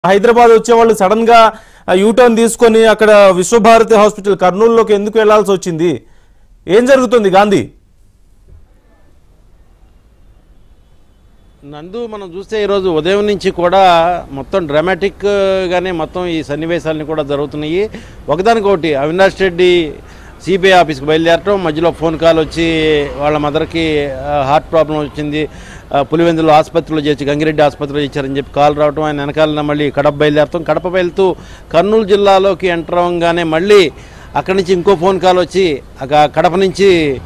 హైదరాబాద్ వచ్చే వాళ్ళు సడన్ గా యూటర్న్ తీసుకొని అక్కడ విశ్వభారతి హాస్పిటల్ కర్నూలులోకి ఎందుకు వెళ్లాల్సి వచ్చింది ఏం జరుగుతుంది గాంధీ నందు మనం చూస్తే ఈరోజు ఉదయం నుంచి కూడా మొత్తం డ్రామాటిక్ గానే మొత్తం ఈ సన్నివేశాలని కూడా జరుగుతున్నాయి ఒకదానికొకటి అవినాష్ రెడ్డి సిబిఐ ఆఫీస్కి బయలుదేరటం మధ్యలో ఫోన్ కాల్ వచ్చి వాళ్ళ మదర్కి ఆ, హార్ట్ ప్రాబ్లం వచ్చింది ఆ, పులివెందులో ఆసుపత్రిలో చేర్చి గంగిరెడ్డి ఆసుపత్రిలో చేర్చారని చెప్పి కాల్ రావటం ఆయన వెనకాల మళ్ళీ కడప బయలుదేరటం కడప వెళ్తూ కర్నూలు జిల్లాలోకి ఎంటర్ అవ్వగానే మళ్ళీ అక్కడి నుంచి ఇంకో ఫోన్ కాల్ వచ్చి అక- కడప నుంచి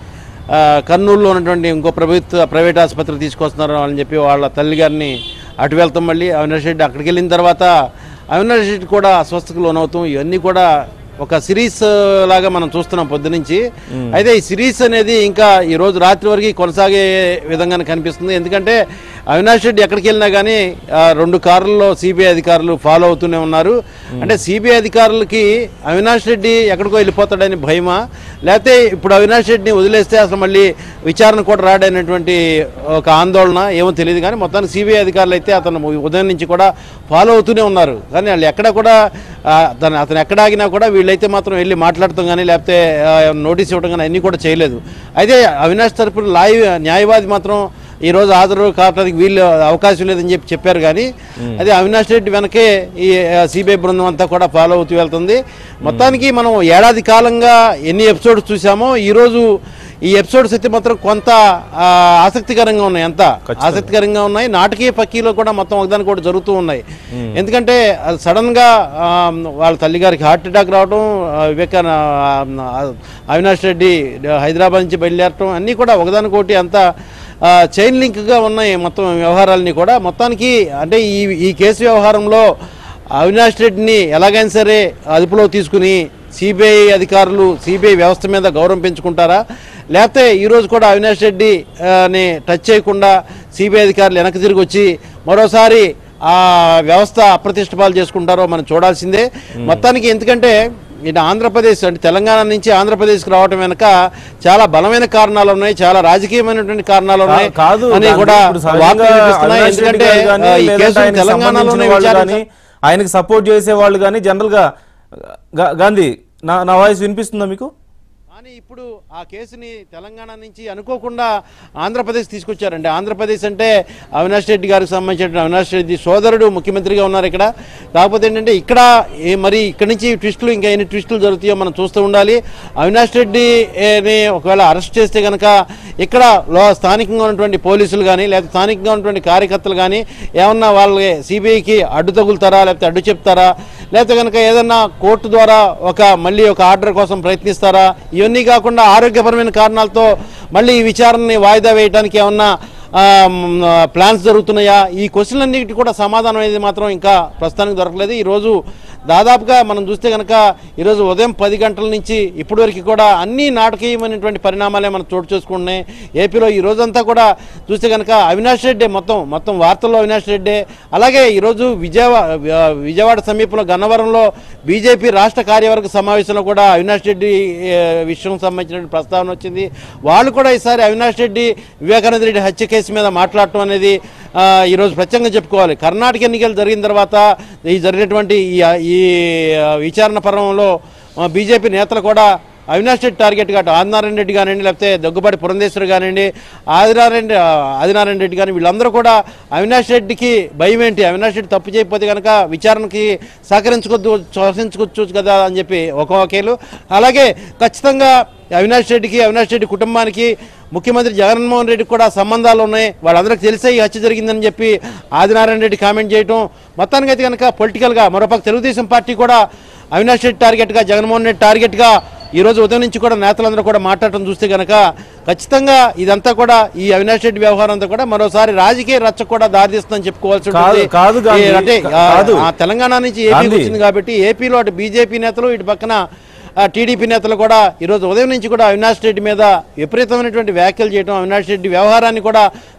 ఆ, కర్నూలులో ఉన్నటువంటి ఇంకో ప్రభుత్వ ప్రైవేట్ ఆసుపత్రికి తీసుకొస్తున్నారు అని చెప్పి వాళ్ళ తల్లి గారిని అటు వెళ్తాం మళ్ళీ అవినాష్ రెడ్డి అక్కడికి వెళ్ళిన తర్వాత అవినాష్ రెడ్డి కూడా అస్వస్థకు లోనవుతాం ఇవన్నీ కూడా ఒక సిరీస్ లాగా మనం చూస్తున్నాం పొద్దునుంచి అయితే ఈ సిరీస్ అనేది ఇంకా ఈ రోజు రాత్రి వరకు కొనసాగే విధంగానే కనిపిస్తుంది ఎందుకంటే అవినాష్ రెడ్డి ఎక్కడికి వెళ్ళినా కానీ ఆ, రెండు కార్లలో సిబిఐ అధికారులు ఫాలో అవుతూనే ఉన్నారు అంటే సిబిఐ అధికారులకి అవినాష్ రెడ్డి ఎక్కడికో వెళ్ళిపోతాడని భయమా లేకపోతే ఇప్పుడు అవినాష్ రెడ్డిని వదిలేస్తే అసలు మళ్ళీ విచారణ కూడా రాడనేటువంటి ఒక ఆందోళన ఏమో తెలియదు కానీ మొత్తానికి సిబిఐ అధికారులు అయితే అతను ఉదయం నుంచి కూడా ఫాలో అవుతూనే ఉన్నారు కానీ వాళ్ళు ఎక్కడ కూడా ఆ, తను అతను ఎక్కడ ఆగినా కూడా వీళ్ళైతే మాత్రం వెళ్ళి మాట్లాడటం కానీ లేకపోతే ఆ, నోటీస్ ఇవ్వడం కానీ అన్నీ కూడా చేయలేదు అయితే అవినాష్ తరపున లాయ న్యాయవాది మాత్రం ఈ రోజు హాజరు కావడానికి వీళ్ళు అవకాశం లేదని చెప్పి చెప్పారు కానీ అదే అవినాష్ రెడ్డి వెనకే ఈ సిబిఐ బృందం అంతా కూడా ఫాలో అవుతూ వెళ్తుంది మొత్తానికి మనం ఏడాది కాలంగా ఎన్ని ఎపిసోడ్స్ చూసామో ఈరోజు ఈ ఎపిసోడ్స్ అయితే మాత్రం కొంత ఆ, ఆసక్తికరంగా ఉన్నాయి ఎంత ఆసక్తికరంగా ఉన్నాయి నాటకీయ పక్కీలో కూడా మొత్తం ఒకదాని కూడా జరుగుతూ ఉన్నాయి ఎందుకంటే అది సడన్ గా ఆ, వాళ్ళ తల్లిగారికి హార్ట్ అటాక్ రావడం ఆ, వివేకాన ఆ, అవినాష్ రెడ్డి హైదరాబాద్ నుంచి బయలుదేరటం అన్నీ కూడా ఒకదానికొకటి అంతా ఆ, చైన్ లింక్గా ఉన్నాయి మొత్తం వ్యవహారాలని కూడా మొత్తానికి అంటే ఈ ఈ కేసు వ్యవహారంలో అవినాష్ రెడ్డిని ఎలాగైనా సరే అదుపులో తీసుకుని సిబిఐ అధికారులు సిబిఐ వ్యవస్థ మీద గౌరవం పెంచుకుంటారా లేకపోతే ఈరోజు కూడా అవినాష్ రెడ్డి ఆ, ని టచ్ చేయకుండా సిబిఐ అధికారులు వెనక్కి తిరిగి వచ్చి మరోసారి ఆ వ్యవస్థ అప్రతిష్ట పాలు చేసుకుంటారో మనం చూడాల్సిందే మొత్తానికి ఎందుకంటే ఇటు ఆంధ్రప్రదేశ్ అంటే తెలంగాణ నుంచి ఆంధ్రప్రదేశ్కి రావడం వెనక చాలా బలమైన కారణాలు ఉన్నాయి చాలా రాజకీయమైనటువంటి కారణాలు ఉన్నాయి కా- కాదు అని గాంధీ, కూడా ఇప్పుడు సహజంగా వార్తలు వినిపిస్తున్నాయి అవినాష్ రెడ్డి ఎందుకంటే గారు గానీ, ఆ, ఈ లేదంటే కేసు ఆయనకి తెలంగాణలోనే సంబంధించిన వాళ్ళు విచారించారు గానీ, ఆయనకి సపోర్ట్ చేసే వాళ్ళు కానీ జనరల్ గా గా- గాంధీ నా నా వాయిస్ వినిపిస్తుందా మీకు కానీ ఇప్పుడు ఆ కేసుని తెలంగాణ నుంచి అనుకోకుండా ఆంధ్రప్రదేశ్ తీసుకొచ్చారండి ఆంధ్రప్రదేశ్ అంటే అవినాష్ రెడ్డి గారికి సంబంధించిన అవినాష్ రెడ్డి సోదరుడు ముఖ్యమంత్రిగా ఉన్నారు ఇక్కడ కాకపోతే ఏంటంటే ఇక్కడ ఏ- మరి ఇక్కడ నుంచి ట్విస్టులు ఇంకా ఎన్ని ట్విస్టులు జరుగుతాయో మనం చూస్తూ ఉండాలి అవినాష్ రెడ్డి ఏని ఒకవేళ అరెస్ట్ చేస్తే కనుక ఇక్కడ లో స్థానికంగా ఉన్నటువంటి పోలీసులు కానీ లేకపోతే స్థానికంగా ఉన్నటువంటి కార్యకర్తలు కానీ ఏమన్నా వాళ్ళకి సిబిఐకి అడ్డు తగులుతారా లేకపోతే అడ్డు చెప్తారా లేకపోతే కనుక ఏదన్నా కోర్టు ద్వారా ఒక మళ్ళీ ఒక ఆర్డర్ కోసం ప్రయత్నిస్తారా ఇవన్నీ కాకుండా ఆరోగ్యపరమైన కారణాలతో మళ్ళీ ఈ విచారణని వాయిదా వేయడానికి ఏమన్నా ఆ, మ్, ఆ, ప్లాన్స్ జరుగుతున్నాయా ఈ క్వశ్చన్లన్నిటి కూడా సమాధానం అనేది మాత్రం ఇంకా ప్రస్తుతానికి దొరకలేదు ఈరోజు దాదాపుగా మనం చూస్తే కనుక ఈరోజు ఉదయం పది గంటల నుంచి ఇప్పటి వరకు కూడా అన్ని నాటకీయమైనటువంటి పరిణామాలే మనం చోటు చేసుకుంటున్నాయి ఏపీలో ఈ రోజంతా కూడా చూస్తే కనుక అవినాష్ రెడ్డి మొత్తం మొత్తం వార్తల్లో అవినాష్ రెడ్డి అలాగే ఈరోజు విజయవాడ విజయవాడ సమీపంలో గన్నవరంలో బీజేపీ రాష్ట్ర కార్యవర్గ సమావేశంలో కూడా అవినాష్ రెడ్డి ఏ, విషయం సంబంధించిన ప్రస్తావన వచ్చింది వాళ్ళు కూడా ఈసారి అవినాష్ రెడ్డి వివేకానంద రెడ్డి హత్య కేసు మీద మాట్లాడటం అనేది ఆ, ఈరోజు ప్రత్యేకంగా చెప్పుకోవాలి కర్ణాటక ఎన్నికలు జరిగిన తర్వాత ఈ జరిగినటువంటి ఈ ఈ విచారణ పర్వంలో బీజేపీ నేతలు కూడా అవినాష్ రెడ్డి టార్గెట్ గా ఆదినారాయణ రెడ్డి కానివ్వండి లేకపోతే దగ్గుబాటి పురంధేశ్వరి కానివ్వండి ఆదినారాయణ ఆదినారాయణ రెడ్డి కానీ వీళ్ళందరూ కూడా అవినాష్ రెడ్డికి భయం ఏంటి అవినాష్ రెడ్డి తప్పు చేయకపోతే కనుక విచారణకి సహకరించుకోవచ్చు సహకరించుకోవచ్చు కదా అని చెప్పి ఒక వకీలు అలాగే ఖచ్చితంగా అవినాష్ రెడ్డికి అవినాష్ రెడ్డి కుటుంబానికి ముఖ్యమంత్రి జగన్మోహన్ రెడ్డికి కూడా సంబంధాలు ఉన్నాయి వాళ్ళందరికీ తెలిసే ఈ హత్య జరిగిందని చెప్పి ఆదినారాయణ రెడ్డి కామెంట్ చేయటం మొత్తానికి అయితే కనుక పొలిటికల్గా మరోపక్క తెలుగుదేశం పార్టీ కూడా అవినాష్ రెడ్డి టార్గెట్గా జగన్మోహన్ రెడ్డి టార్గెట్గా ఈ రోజు ఉదయం నుంచి కూడా నేతలందరూ కూడా మాట్లాడటం చూస్తే కనుక ఖచ్చితంగా ఇదంతా కూడా ఈ అవినాష్ రెడ్డి వ్యవహారం అంతా కూడా మరోసారి రాజకీయ రచ్చ కూడా దారితీస్తుందని చెప్పుకోవాల్సి ఉంటుంది కాదు, కాదు గాంధీ, ఈ అంటే ఆ, కాదు. ఆ తెలంగాణ నుంచి ఏపీ గాంధీ. వచ్చింది కాబట్టి ఏపీలో అటు బీజేపీ నేతలు ఇటు పక్కన ఆ, టీడీపీ నేతలు కూడా ఈరోజు ఉదయం నుంచి కూడా అవినాష్ రెడ్డి మీద విపరీతమైనటువంటి వ్యాఖ్యలు చేయడం అవినాష్ రెడ్డి వ్యవహారాన్ని కూడా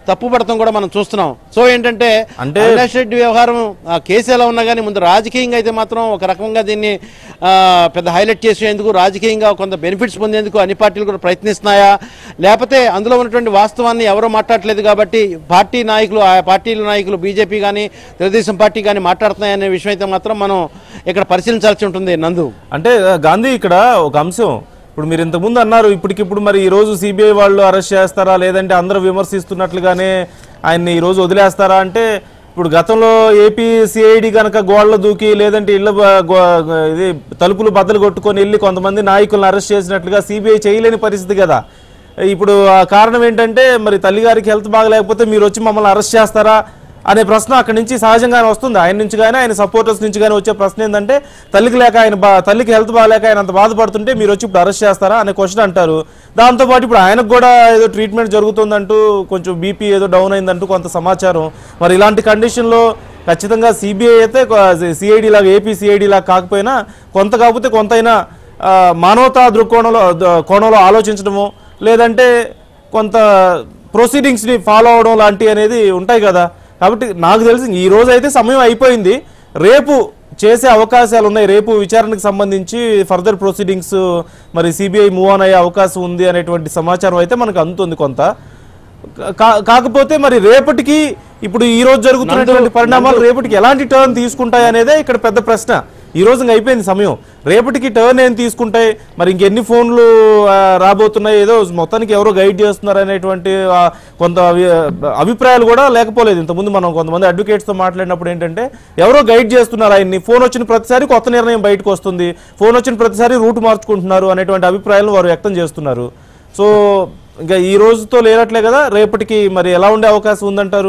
తప్పుపడతాం కూడా మనం చూస్తున్నాం సో ఏంటంటే అంటే- అవినాష్ రెడ్డి వ్యవహారం ఆ, కేసు ఎలా ఉన్నా కానీ ముందు రాజకీయంగా అయితే మాత్రం ఒక రకంగా దీన్ని ఆ, పెద్ద హైలైట్ చేసేందుకు రాజకీయంగా కొంత బెనిఫిట్స్ పొందేందుకు అన్ని పార్టీలు కూడా ప్రయత్నిస్తున్నాయా లేకపోతే అందులో ఉన్నటువంటి వాస్తవాన్ని ఎవరో మాట్లాడలేదు కాబట్టి పార్టీ నాయకులు ఆ పార్టీల నాయకులు బీజేపీ కానీ తెలుగుదేశం పార్టీ కానీ మాట్లాడుతున్నాయనే విషయం అయితే మాత్రం మనం ఇక్కడ పరిశీలించాల్సి ఉంటుంది నందు అంటే ఆ, గాంధీ ఇక్కడ ఒక అంశం ఇప్పుడు మీరు ఇంతకుముందు అన్నారు ఇప్పటికిప్పుడు మరి ఈ రోజు సిబిఐ వాళ్ళు అరెస్ట్ చేస్తారా లేదంటే అందరూ విమర్శిస్తున్నట్లుగానే ఆయన్ని ఈ రోజు వదిలేస్తారా అంటే ఇప్పుడు గతంలో ఏపీ సిఐడి కనుక గోడలు దూకి లేదంటే ఇళ్ళ బ- గో- ఇది తలుపులు బద్దలు కొట్టుకొని వెళ్ళి కొంతమంది నాయకులను అరెస్ట్ చేసినట్లుగా సిబిఐ చేయలేని పరిస్థితి కదా ఇప్పుడు ఆ కారణం ఏంటంటే మరి తల్లిగారికి హెల్త్ బాగలేకపోతే మీరు వచ్చి మమ్మల్ని అరెస్ట్ చేస్తారా అనే ప్రశ్న అక్కడి నుంచి సహజంగానే వస్తుంది ఆయన నుంచి కానీ ఆయన సపోర్టర్స్ నుంచి కానీ వచ్చే ప్రశ్న ఏంటంటే తల్లికి లేక ఆయన బా- తల్లికి హెల్త్ బాగాలేక ఆయన అంత బాధపడుతుంటే మీరు వచ్చి ఇప్పుడు అరెస్ట్ చేస్తారా అనే క్వశ్చన్ అంటారు దాంతోపాటు ఇప్పుడు ఆయనకు కూడా ఏదో ట్రీట్మెంట్ జరుగుతుందంటూ కొంచెం బీపీ ఏదో డౌన్ అయిందంటూ కొంత సమాచారం మరి ఇలాంటి కండిషన్లో ఖచ్చితంగా సిబిఐ అయితే సిఐడి లాగా ఏపీ సిఐడి లాగా కాకపోయినా కొంత కాకపోతే కొంతైనా ఆ, మానవతా దృక్కోణంలో ద- కోణంలో ఆలోచించడము లేదంటే కొంత ప్రొసీడింగ్స్ని ఫాలో అవడం లాంటివి అనేది ఉంటాయి కదా కాబట్టి నాకు తెలిసి ఈ రోజు అయితే సమయం అయిపోయింది రేపు చేసే అవకాశాలు ఉన్నాయి రేపు విచారణకు సంబంధించి ఫర్దర్ ప్రొసీడింగ్స్ మరి సిబిఐ మూవ్ ఆన్ అయ్యే అవకాశం ఉంది అనేటువంటి సమాచారం అయితే మనకు అందుతుంది కొంత కా- కాకపోతే మరి రేపటికి ఇప్పుడు ఈ రోజు జరుగుతున్నటువంటి పరిణామాలు రేపటికి ఎలాంటి టర్న్ తీసుకుంటాయి అనేదే ఇక్కడ పెద్ద ప్రశ్న ఈ రోజు ఇంక అయిపోయింది సమయం రేపటికి టర్న్ ఏం తీసుకుంటాయి మరి ఇంకెన్ని ఫోన్లు ఆ, రాబోతున్నాయి ఏదో మొత్తానికి ఎవరో గైడ్ చేస్తున్నారు అనేటువంటి ఆ, కొంత అవి- అభిప్రాయాలు కూడా లేకపోలేదు ఇంతకుముందు మనం కొంతమంది అడ్వకేట్స్తో మాట్లాడినప్పుడు ఏంటంటే ఎవరో గైడ్ చేస్తున్నారు ఆయన్ని ఫోన్ వచ్చిన ప్రతిసారి కొత్త నిర్ణయం బయటకు వస్తుంది ఫోన్ వచ్చిన ప్రతిసారి రూట్ మార్చుకుంటున్నారు అనేటువంటి అభిప్రాయాలను వారు వ్యక్తం చేస్తున్నారు సో ఇంకా ఈ రోజుతో లేనట్లే కదా రేపటికి మరి ఎలా ఉండే అవకాశం ఉందంటారు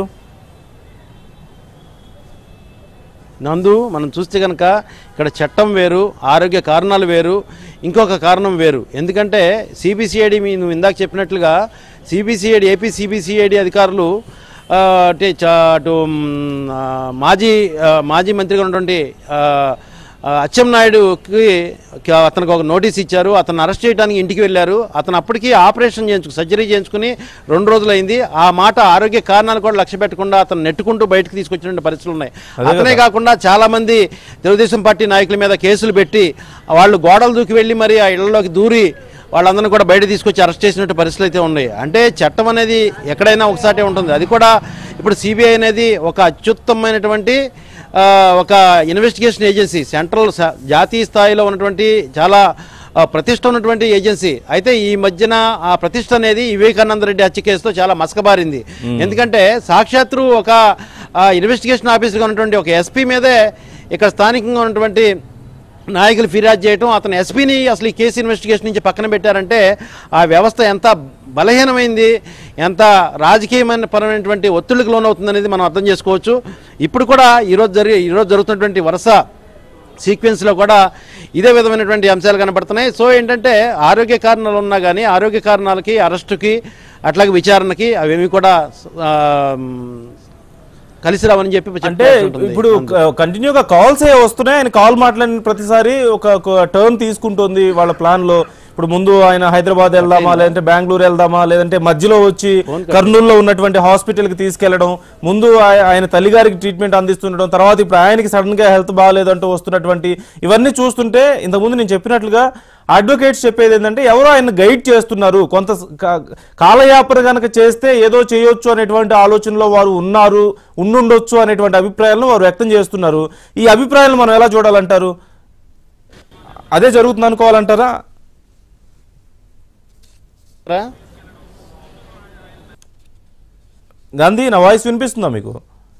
నందు మనం చూస్తే కనుక ఇక్కడ చట్టం వేరు ఆరోగ్య కారణాలు వేరు ఇంకొక కారణం వేరు ఎందుకంటే సిబిసిఐడి మీ నువ్వు ఇందాక చెప్పినట్లుగా సిబిసిఐడి ఏపీ సిబిసిఐడి అధికారులు ఆ, అంటే చా- అటు మ్, ఆ, మాజీ ఆ, మాజీ మంత్రిగా ఉన్నటువంటి ఆ, ఆ, అచ్చెన్నాయుడుకి క- అతనికి ఒక నోటీస్ ఇచ్చారు అతను అరెస్ట్ చేయడానికి ఇంటికి వెళ్ళారు అతను అప్పటికి ఆపరేషన్ చేయించుకు సర్జరీ చేయించుకుని రెండు రోజులైంది ఆ మాట ఆరోగ్య కారణాలు కూడా లక్ష్య పెట్టకుండా అతను నెట్టుకుంటూ బయటకు తీసుకొచ్చిన పరిస్థితులు ఉన్నాయి అతనే కాకుండా చాలా మంది తెలుగుదేశం పార్టీ నాయకుల మీద కేసులు పెట్టి వాళ్ళు గోడలు దూకి వెళ్ళి మరి ఆ ఇళ్లలోకి దూరి వాళ్ళందరినీ కూడా బయట తీసుకొచ్చి అరెస్ట్ చేసినట్టు పరిస్థితులు అయితే ఉన్నాయి అంటే చట్టం అనేది ఎక్కడైనా ఒకసారి ఉంటుంది అది కూడా ఇప్పుడు సిబిఐ అనేది ఒక అత్యుత్తమైనటువంటి ఆ, ఒక ఇన్వెస్టిగేషన్ ఏజెన్సీ సెంట్రల్ స- జాతీయ స్థాయిలో ఉన్నటువంటి చాలా ఆ, ప్రతిష్ట ఉన్నటువంటి ఏజెన్సీ అయితే ఈ మధ్యన ఆ ప్రతిష్ట అనేది వివేకానంద రెడ్డి హత్య కేసుతో చాలా మసకబారింది ఎందుకంటే సాక్షాత్తు ఒక ఆ, ఇన్వెస్టిగేషన్ ఆఫీసర్గా ఉన్నటువంటి ఒక ఎస్పీ మీదే ఇక్కడ స్థానికంగా ఉన్నటువంటి నాయకులు ఫిర్యాదు చేయటం అతను ఎస్పీని అసలు ఈ కేసు ఇన్వెస్టిగేషన్ నుంచి పక్కన పెట్టారంటే ఆ వ్యవస్థ ఎంత బలహీనమైంది ఎంత రాజకీయమైన పరమైనటువంటి ఒత్తిడికి లోనవుతుందనేది మనం అర్థం చేసుకోవచ్చు ఇప్పుడు కూడా ఈరోజు జరిగే ఈరోజు జరుగుతున్నటువంటి వరుస సీక్వెన్స్లో కూడా ఇదే విధమైనటువంటి అంశాలు కనబడుతున్నాయి సో ఏంటంటే ఆరోగ్య కారణాలు ఉన్నా కానీ ఆరోగ్య కారణాలకి అరెస్టుకి అట్లాగే విచారణకి అవేమి కూడా ఆ, కలిసి రావని చెప్పి అంటే చెప్పాల్సి ఉంటుంది. ఇప్పుడు కంటిన్యూగా కాల్స్ ఏ వస్తున్నాయి ఆయన కాల్ మాట్లాడిన ప్రతిసారి ఒక టర్న్ తీసుకుంటుంది వాళ్ళ ప్లాన్ లో ఇప్పుడు ముందు ఆయన హైదరాబాద్ వెళ్దామా లేదంటే బెంగళూరు వెళ్దామా లేదంటే మధ్యలో వచ్చి కర్నూలులో ఉన్నటువంటి హాస్పిటల్ కి తీసుకెళ్లడం ముందు ఆయ- ఆయన తల్లిగారికి ట్రీట్మెంట్ అందిస్తుండడం తర్వాత ఇప్పుడు ఆయనకి సడన్ గా హెల్త్ బాగాలేదంటూ వస్తున్నటువంటి ఇవన్నీ చూస్తుంటే ఇంతకుముందు నేను చెప్పినట్లుగా అడ్వకేట్స్ చెప్పేది ఏంటంటే ఎవరో ఆయన గైడ్ చేస్తున్నారు కొంత స- కా- కాలయాపన కనుక చేస్తే ఏదో చేయొచ్చు అనేటువంటి ఆలోచనలో వారు ఉన్నారు ఉండుండొచ్చు అనేటువంటి అభిప్రాయాలను వారు వ్యక్తం చేస్తున్నారు ఈ అభిప్రాయాలను మనం ఎలా చూడాలంటారు అదే జరుగుతుంది అనుకోవాలంటారా రా? గాంధీ నా వాయిస్ వినిపిస్తుందా మీకు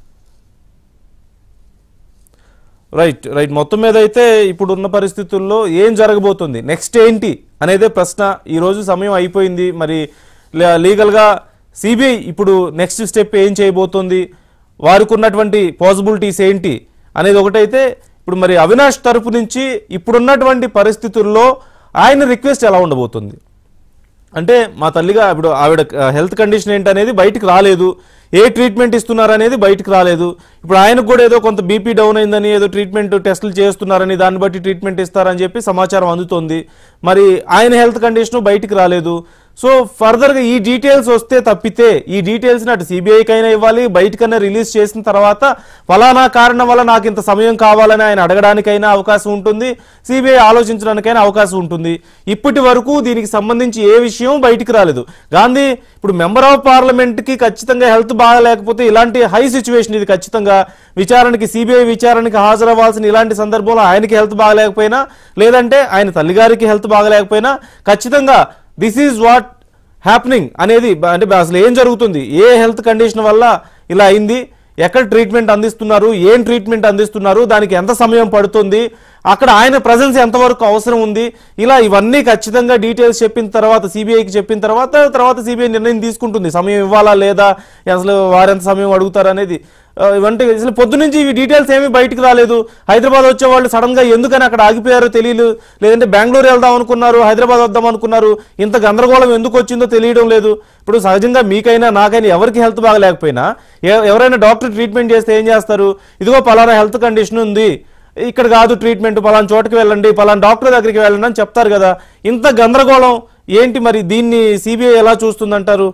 రైట్ రైట్ మొత్తం మీద అయితే ఇప్పుడు ఉన్న పరిస్థితుల్లో ఏం జరగబోతుంది నెక్స్ట్ ఏంటి అనేదే ప్రశ్న ఈరోజు సమయం అయిపోయింది మరి లే- లీగల్గా సిబిఐ ఇప్పుడు నెక్స్ట్ స్టెప్ ఏం చేయబోతోంది వారికి ఉన్నటువంటి పాసిబిలిటీస్ ఏంటి అనేది ఒకటైతే ఇప్పుడు మరి అవినాష్ తరపు నుంచి ఇప్పుడున్నటువంటి పరిస్థితుల్లో ఆయన రిక్వెస్ట్ ఎలా ఉండబోతుంది అంటే మా తల్లిగా ఇప్పుడు ఆవిడ హెల్త్ కండిషన్ ఏంటనేది బయటికి రాలేదు ఏ ట్రీట్మెంట్ ఇస్తున్నారు అనేది బయటికి రాలేదు ఇప్పుడు ఆయనకు కూడా ఏదో కొంత బీపీ డౌన్ అయిందని ఏదో ట్రీట్మెంట్ టెస్టులు చేస్తున్నారని దాన్ని బట్టి ట్రీట్మెంట్ ఇస్తారని చెప్పి సమాచారం అందుతోంది మరి ఆయన హెల్త్ కండిషన్ బయటికి రాలేదు సో ఫర్దర్గా ఈ డీటెయిల్స్ వస్తే తప్పితే ఈ డీటెయిల్స్ని అటు సిబిఐకైనా ఇవ్వాలి బయటకైనా రిలీజ్ చేసిన తర్వాత ఫలానా కారణం వల్ల నాకు ఇంత సమయం కావాలని ఆయన అడగడానికైనా అవకాశం ఉంటుంది సిబిఐ ఆలోచించడానికైనా అవకాశం ఉంటుంది ఇప్పటి వరకు దీనికి సంబంధించి ఏ విషయం బయటికి రాలేదు గాంధీ ఇప్పుడు మెంబర్ ఆఫ్ పార్లమెంట్కి ఖచ్చితంగా హెల్త్ బాగాలేకపోతే ఇలాంటి హై సిచ్యువేషన్ ఇది ఖచ్చితంగా విచారణకి సిబిఐ విచారణకి హాజరవ్వాల్సిన ఇలాంటి సందర్భంలో ఆయనకి హెల్త్ బాగలేకపోయినా లేదంటే ఆయన తల్లిగారికి హెల్త్ బాగలేకపోయినా ఖచ్చితంగా దిస్ ఈజ్ వాట్ హ్యాపెనింగ్ అనేది బ- అంటే అసలు ఏం జరుగుతుంది ఏ హెల్త్ కండిషన్ వల్ల ఇలా అయింది ఎక్కడ ట్రీట్మెంట్ అందిస్తున్నారు ఏం ట్రీట్మెంట్ అందిస్తున్నారు దానికి ఎంత సమయం పడుతుంది అక్కడ ఆయన ప్రజెన్స్ ఎంతవరకు అవసరం ఉంది ఇలా ఇవన్నీ ఖచ్చితంగా డీటెయిల్స్ చెప్పిన తర్వాత సిబిఐకి చెప్పిన తర్వాత తర్వాత సిబిఐ నిర్ణయం తీసుకుంటుంది సమయం ఇవ్వాలా లేదా అసలు వారెంత సమయం అడుగుతారు అనేది ఆ, ఇవంటే అసలు పొద్దు నుంచి ఇవి డీటెయిల్స్ ఏమీ బయటికి రాలేదు హైదరాబాద్ వచ్చే వాళ్ళు సడన్ గా ఎందుకని అక్కడ ఆగిపోయారో తెలియదు లేదంటే బెంగళూరు వెళ్దాం అనుకున్నారు హైదరాబాద్ వద్దాం అనుకున్నారు ఇంత గందరగోళం ఎందుకు వచ్చిందో తెలియడం లేదు ఇప్పుడు సహజంగా మీకైనా నాకైనా ఎవరికి హెల్త్ బాగలేకపోయినా ఎ- ఎవరైనా డాక్టర్ ట్రీట్మెంట్ చేస్తే ఏం చేస్తారు ఇదిగో పలానా హెల్త్ కండిషన్ ఉంది ఇక్కడ కాదు ట్రీట్మెంట్ పలానా చోటుకి వెళ్ళండి పలానా డాక్టర్ దగ్గరికి వెళ్ళండి అని చెప్తారు కదా ఇంత గందరగోళం ఏంటి మరి దీన్ని సిబిఐ ఎలా చూస్తుందంటారు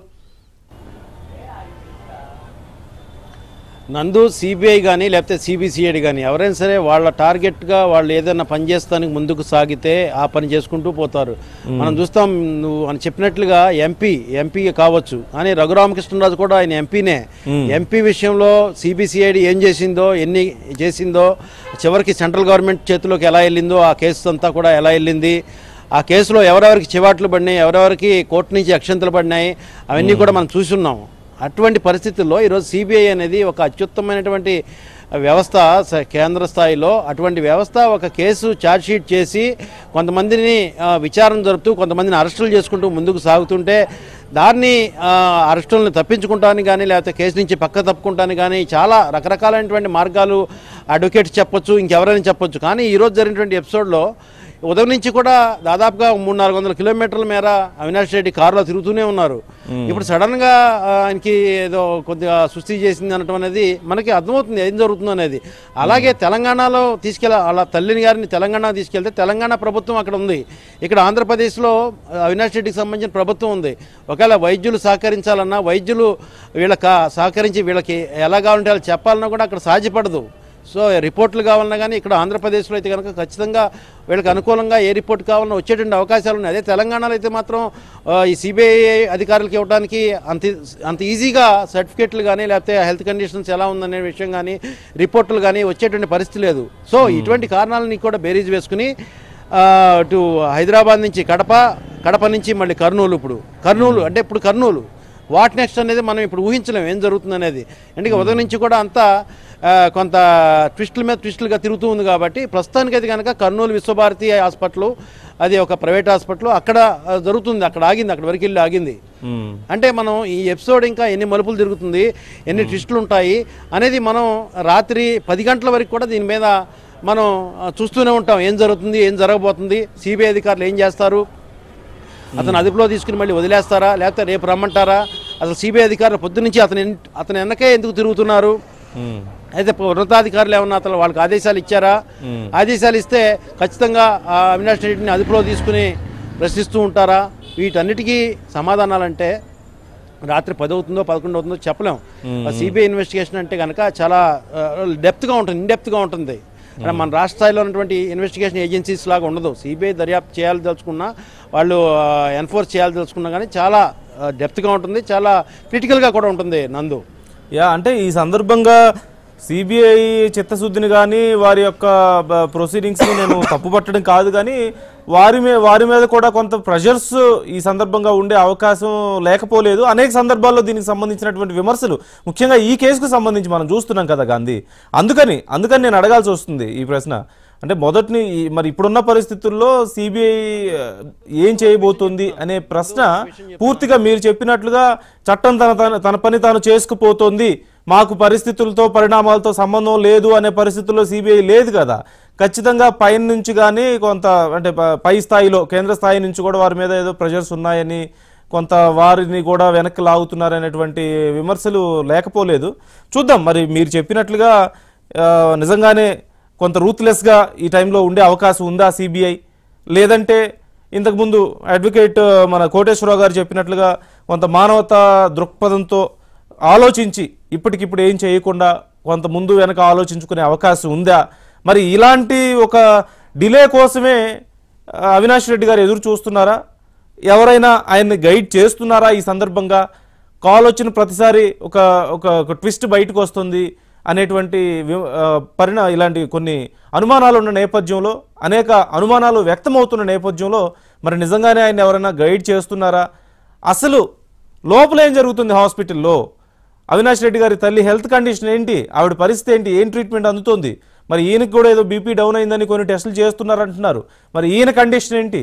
నందు సిబిఐ కానీ లేకపోతే సిబిసిఐడి కానీ ఎవరైనా సరే వాళ్ళ టార్గెట్గా వాళ్ళు ఏదైనా పని చేస్తానికి ముందుకు సాగితే ఆ పని చేసుకుంటూ పోతారు మనం చూస్తాం నువ్వు అని చెప్పినట్లుగా ఎంపీ ఎంపీ కావచ్చు కానీ రఘురామకృష్ణరాజు కూడా ఆయన ఎంపీనే ఎంపీ విషయంలో సిబిసిఐడి ఏం చేసిందో ఎన్ని చేసిందో చివరికి సెంట్రల్ గవర్నమెంట్ చేతిలోకి ఎలా వెళ్ళిందో ఆ కేసు అంతా కూడా ఎలా వెళ్ళింది ఆ కేసులో ఎవరెవరికి చివాట్లు పడినాయి ఎవరెవరికి కోర్టు నుంచి అక్షంతలు పడినాయి అవన్నీ కూడా మనం చూసున్నాం అటువంటి పరిస్థితుల్లో ఈరోజు సిబిఐ అనేది ఒక అత్యుత్తమైనటువంటి వ్యవస్థ స- కేంద్ర స్థాయిలో అటువంటి వ్యవస్థ ఒక కేసు ఛార్జ్షీట్ చేసి కొంతమందిని ఆ, విచారణ జరుపుతూ కొంతమందిని అరెస్టులు చేసుకుంటూ ముందుకు సాగుతుంటే దాన్ని ఆ, అరెస్టులను తప్పించుకుంటానికి కానీ లేకపోతే కేసు నుంచి పక్క తప్పుకుంటానికి కానీ చాలా రకరకాలైనటువంటి మార్గాలు అడ్వకేట్స్ చెప్పొచ్చు ఇంకెవరైనా చెప్పొచ్చు కానీ ఈరోజు జరిగినటువంటి ఎపిసోడ్లో ఉదయం నుంచి కూడా దాదాపుగా మూడు నాలుగు వందల కిలోమీటర్ల మేర అవినాష్ రెడ్డి కారులో తిరుగుతూనే ఉన్నారు ఇప్పుడు సడన్ గా ఆ, ఆయనకి ఏదో కొద్దిగా సుస్థి చేసింది అనటం అనేది మనకి అర్థమవుతుంది ఏం జరుగుతుందో అనేది అలాగే తెలంగాణలో తీసుకెళ్ళ వాళ్ళ తల్లిని గారిని తెలంగాణ తీసుకెళ్తే తెలంగాణ ప్రభుత్వం అక్కడ ఉంది ఇక్కడ ఆంధ్రప్రదేశ్లో ఆ, అవినాష్ రెడ్డికి సంబంధించిన ప్రభుత్వం ఉంది ఒకవేళ వైద్యులు సహకరించాలన్నా వైద్యులు వీళ్ళకి సహకరించి వీళ్ళకి ఎలా కావాలంటే వాళ్ళు చెప్పాలన్నా కూడా అక్కడ సాధ్యపడదు సో రిపోర్ట్లు కావాలన్నా కానీ ఇక్కడ ఆంధ్రప్రదేశ్లో అయితే కనుక ఖచ్చితంగా వీళ్ళకి అనుకూలంగా ఏ రిపోర్ట్ కావాలన్నా వచ్చేటువంటి అవకాశాలు ఉన్నాయి అదే తెలంగాణలో అయితే మాత్రం ఆ, ఈ సిబిఐ అధికారులకు ఇవ్వడానికి అంత అంత ఈజీగా సర్టిఫికేట్లు కానీ లేకపోతే హెల్త్ కండిషన్స్ ఎలా ఉందనే విషయం కానీ రిపోర్ట్లు కానీ వచ్చేటువంటి పరిస్థితి లేదు సో ఇటువంటి కారణాలని కూడా బేరీజ్ వేసుకుని ఆ, అటు హైదరాబాద్ నుంచి కడప కడప నుంచి మళ్ళీ కర్నూలు ఇప్పుడు కర్నూలు అంటే ఇప్పుడు కర్నూలు వాట్ నెక్స్ట్ అనేది మనం ఇప్పుడు ఊహించలేం ఏం జరుగుతుంది అనేది ఎందుకంటే ఉదయం నుంచి కూడా అంతా ఆ, కొంత ట్విస్టుల మీద ట్విస్టులుగా తిరుగుతూ ఉంది కాబట్టి ప్రస్తుతానికి అయితే కనుక కర్నూలు విశ్వభారతి హాస్పిటల్ అది ఒక ప్రైవేట్ హాస్పిటల్ అక్కడ ఆ, జరుగుతుంది అక్కడ ఆగింది అక్కడ వరకు వెళ్ళి ఆగింది మ్మ్. అంటే మనం ఈ ఎపిసోడ్ ఇంకా ఎన్ని మలుపులు తిరుగుతుంది ఎన్ని ట్విస్టులు ఉంటాయి అనేది మనం రాత్రి పది గంటల వరకు కూడా దీని మీద మనం ఆ, చూస్తూనే ఉంటాం ఏం జరుగుతుంది ఏం జరగబోతుంది సిబిఐ అధికారులు ఏం చేస్తారు అతను అదుపులో తీసుకుని మళ్ళీ వదిలేస్తారా లేకపోతే రేపు రమ్మంటారా అసలు సిబిఐ అధికారులు పొద్దునుంచి అతని ఎన్- అతని వెనకే ఎందుకు తిరుగుతున్నారు మ్మ్. అయితే ఉన్నతాధికారులు ఏమన్నా అతను వాళ్ళకి ఆదేశాలు ఇచ్చారా మ్మ్. ఆదేశాలు ఇస్తే ఖచ్చితంగా ఆ అవినాష్ రెడ్డిని అదుపులో తీసుకుని ప్రశ్నిస్తూ ఉంటారా వీటన్నిటికీ సమాధానాలంటే రాత్రి పది అవుతుందో పదకొండు అవుతుందో చెప్పలేం సిబిఐ ఇన్వెస్టిగేషన్ అంటే కనుక చాలా డెప్త్గా ఉంటుంది ఇన్డెప్త్గా ఉంటుంది అంటే మన రాష్ట్ర స్థాయిలో ఉన్నటువంటి ఇన్వెస్టిగేషన్ ఏజెన్సీస్ లాగా ఉండదు సిబిఐ దర్యాప్తు చేయాలి తెలుసుకున్నా వాళ్ళు ఎన్ఫోర్స్ చేయాలి తెలుసుకున్నా కానీ చాలా డెప్త్గా ఉంటుంది చాలా క్రిటికల్గా కూడా ఉంటుంది నందు యా అంటే ఈ సందర్భంగా సిబిఐ చిత్తశుద్ధిని కానీ వారి యొక్క ప్రొసీడింగ్స్ని నేను తప్పుపట్టడం కాదు కానీ వారి మీద వారి మీద కూడా కొంత ప్రెషర్స్ ఈ సందర్భంగా ఉండే అవకాశం లేకపోలేదు అనేక సందర్భాల్లో దీనికి సంబంధించినటువంటి విమర్శలు ముఖ్యంగా ఈ కేసుకు సంబంధించి మనం చూస్తున్నాం కదా గాంధీ అందుకని అందుకని నేను అడగాల్సి వస్తుంది ఈ ప్రశ్న అంటే మొదటిని ఈ- మరి ఇప్పుడున్న పరిస్థితుల్లో సిబిఐ ఏం చేయబోతుంది అనే ప్రశ్న పూర్తిగా మీరు చెప్పినట్లుగా చట్టం తన తన తన పని తాను చేసుకుపోతోంది మాకు పరిస్థితులతో పరిణామాలతో సంబంధం లేదు అనే పరిస్థితుల్లో సిబిఐ లేదు కదా ఖచ్చితంగా పైన నుంచి కానీ కొంత అంటే ప- పై స్థాయిలో కేంద్ర స్థాయి నుంచి కూడా వారి మీద ఏదో ప్రెషర్స్ ఉన్నాయని కొంత వారిని కూడా వెనక్కి లాగుతున్నారనేటువంటి విమర్శలు లేకపోలేదు చూద్దాం మరి మీరు చెప్పినట్లుగా ఆ, నిజంగానే కొంత రూత్లెస్గా ఈ టైంలో ఉండే అవకాశం ఉందా సిబిఐ లేదంటే ఇంతకుముందు అడ్వకేట్ మన కోటేశ్వరరావు గారు చెప్పినట్లుగా కొంత మానవతా దృక్పథంతో ఆలోచించి ఇప్పటికిప్పుడు ఏం చేయకుండా కొంత ముందు వెనక ఆలోచించుకునే అవకాశం ఉందా మరి ఇలాంటి ఒక డిలే కోసమే ఆ, అవినాష్ రెడ్డి గారు ఎదురు చూస్తున్నారా ఎవరైనా ఆయన్ని గైడ్ చేస్తున్నారా ఈ సందర్భంగా కాల్ వచ్చిన ప్రతిసారి ఒక ఒక ఒక ట్విస్ట్ బయటకు వస్తుంది అనేటువంటి వి- ఆ, పరిణా ఇలాంటి కొన్ని అనుమానాలు ఉన్న నేపథ్యంలో అనేక అనుమానాలు వ్యక్తమవుతున్న నేపథ్యంలో మరి నిజంగానే ఆయన ఎవరైనా గైడ్ చేస్తున్నారా అసలు లోపల ఏం జరుగుతుంది హాస్పిటల్లో అవినాష్ రెడ్డి గారి తల్లి హెల్త్ కండిషన్ ఏంటి ఆవిడ పరిస్థితి ఏంటి ఏం ట్రీట్మెంట్ అందుతోంది మరి ఈయనకి కూడా ఏదో బీపీ డౌన్ అయిందని కొన్ని టెస్టులు చేస్తున్నారంటున్నారు మరి ఈయన కండిషన్ ఏంటి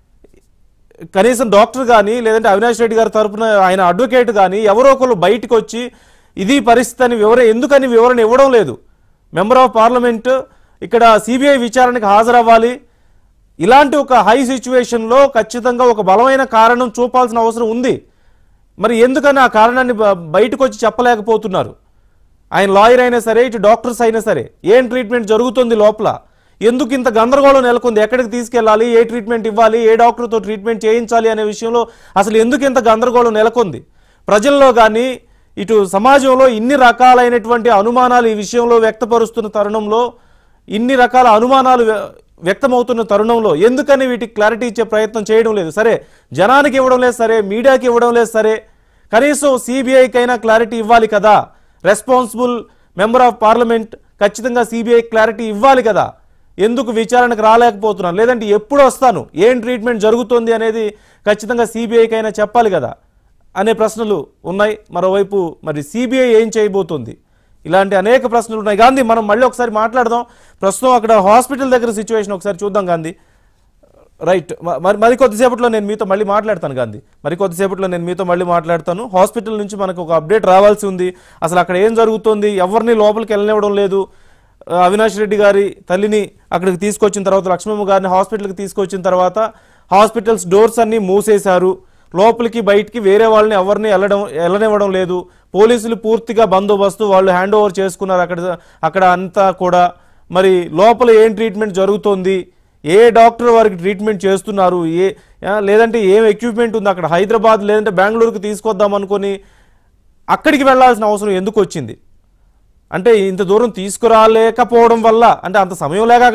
కనీసం డాక్టర్ కానీ లేదంటే అవినాష్ రెడ్డి గారి తరపున ఆయన అడ్వకేట్ కానీ ఎవరో ఒకరు బయటకు వచ్చి ఇది పరిస్థితి అని వివరణ ఎందుకని వివరణ ఇవ్వడం లేదు మెంబర్ ఆఫ్ పార్లమెంట్ ఇక్కడ సిబిఐ విచారణకు హాజరవ్వాలి ఇలాంటి ఒక హై సిచ్యువేషన్లో ఖచ్చితంగా ఒక బలమైన కారణం చూపాల్సిన అవసరం ఉంది మరి ఎందుకని ఆ కారణాన్ని బ- బయటకు వచ్చి చెప్పలేకపోతున్నారు ఆయన లాయర్ అయినా సరే ఇటు డాక్టర్స్ అయినా సరే ఏం ట్రీట్మెంట్ జరుగుతుంది లోపల ఎందుకు ఇంత గందరగోళం నెలకొంది ఎక్కడికి తీసుకెళ్ళాలి ఏ ట్రీట్మెంట్ ఇవ్వాలి ఏ డాక్టర్తో ట్రీట్మెంట్ చేయించాలి అనే విషయంలో అసలు ఎందుకు ఇంత గందరగోళం నెలకొంది ప్రజల్లో కానీ ఇటు సమాజంలో ఇన్ని రకాలైనటువంటి అనుమానాలు ఈ విషయంలో వ్యక్తపరుస్తున్న తరుణంలో ఇన్ని రకాల అనుమానాలు వ్య- వ్యక్తమవుతున్న తరుణంలో ఎందుకని వీటికి క్లారిటీ ఇచ్చే ప్రయత్నం చేయడం లేదు సరే జనానికి ఇవ్వడం లేదు సరే మీడియాకి ఇవ్వడం లేదు సరే కనీసం సిబిఐకైనా క్లారిటీ ఇవ్వాలి కదా రెస్పాన్సిబుల్ మెంబర్ ఆఫ్ పార్లమెంట్ ఖచ్చితంగా సిబిఐ క్లారిటీ ఇవ్వాలి కదా ఎందుకు విచారణకు రాలేకపోతున్నాను లేదంటే ఎప్పుడు వస్తాను ఏం ట్రీట్మెంట్ జరుగుతుంది అనేది ఖచ్చితంగా సిబిఐకైనా చెప్పాలి కదా అనే ప్రశ్నలు ఉన్నాయి మరోవైపు మరి సిబిఐ ఏం చేయబోతుంది ఇలాంటి అనేక ప్రశ్నలు ఉన్నాయి గాంధీ మనం మళ్ళీ ఒకసారి మాట్లాడదాం ప్రస్తుతం అక్కడ హాస్పిటల్ దగ్గర సిచ్యువేషన్ ఒకసారి చూద్దాం గాంధీ రైట్ మ- మరి మరి కొద్దిసేపట్లో నేను మీతో మళ్ళీ మాట్లాడతాను గాంధీ మరి కొద్దిసేపట్లో నేను మీతో మళ్ళీ మాట్లాడతాను హాస్పిటల్ నుంచి మనకు ఒక అప్డేట్ రావాల్సి ఉంది అసలు అక్కడ ఏం జరుగుతుంది ఎవరిని లోపలికి వెళ్ళనివ్వడం లేదు ఆ, అవినాష్ రెడ్డి గారి తల్లిని అక్కడికి తీసుకొచ్చిన తర్వాత లక్ష్మమ్మ గారిని హాస్పిటల్కి తీసుకొచ్చిన తర్వాత హాస్పిటల్స్ డోర్స్ అన్నీ మూసేశారు లోపలికి బయటికి వేరే వాళ్ళని ఎవరిని వెళ్ళడం వెళ్ళనివ్వడం లేదు పోలీసులు పూర్తిగా బందోబస్తు వాళ్ళు హ్యాండ్ ఓవర్ చేసుకున్నారు అక్కడ అక్కడ అంతా కూడా మరి లోపల ఏం ట్రీట్మెంట్ జరుగుతోంది ఏ డాక్టర్ వారికి ట్రీట్మెంట్ చేస్తున్నారు ఏ ఆ, లేదంటే ఏం ఎక్విప్మెంట్ ఉంది అక్కడ హైదరాబాద్ లేదంటే బెంగళూరుకి తీసుకొద్దాం అనుకొని అక్కడికి వెళ్ళాల్సిన అవసరం ఎందుకు వచ్చింది అంటే ఇంత దూరం తీసుకురాలేకపోవడం వల్ల అంటే అంత సమయం లేక